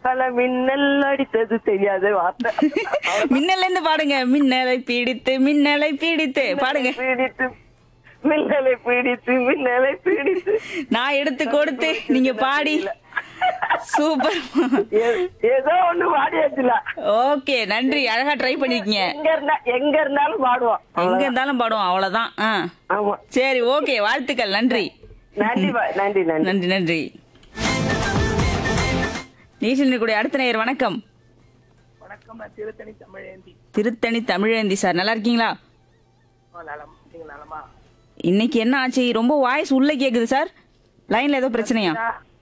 பல மின்னல் அடித்தது தெரியாத வார்த்தை மின்னல்ல இருந்து பாடுங்க மின்னலை பீடித்து மின்னலை பீடித்து பாடுங்க பீடித்து மின்னலை பீடித்து மின்னலை பீடித்து நான் எடுத்து கொடுத்து நீங்க பாடி சூப்பர் ஏ- ஏதோ ஒண்ணு பாடியாச்சுல ஓகே நன்றி அழகா ட்ரை பண்ணிருக்கீங்க எங்க இருந்தா எங்க இருந்தாலும் பாடுவோம் எங்க இருந்தாலும் பாடுவோம் அவ்வளவுதான் ஆ ஆமா சரி ஓகே வாழ்த்துக்கள் நன்றி நன்றி பா- நன்றி நன்றி நன்றி நன்றி நீச்சல் கூடிய அடுத்த நேயர் வணக்கம் வணக்கம் நான் திருத்தணி தமிழேந்தி திருத்தணி தமிழேந்தி சார் நல்லா இருக்கீங்களா ஆ, நலம் நீங்க நலமா இன்னைக்கு என்ன ஆச்சு ரொம்ப வாய்ஸ் உள்ள கேக்குது சார் லைன்ல ஏதோ பிரச்சனையா ஆ,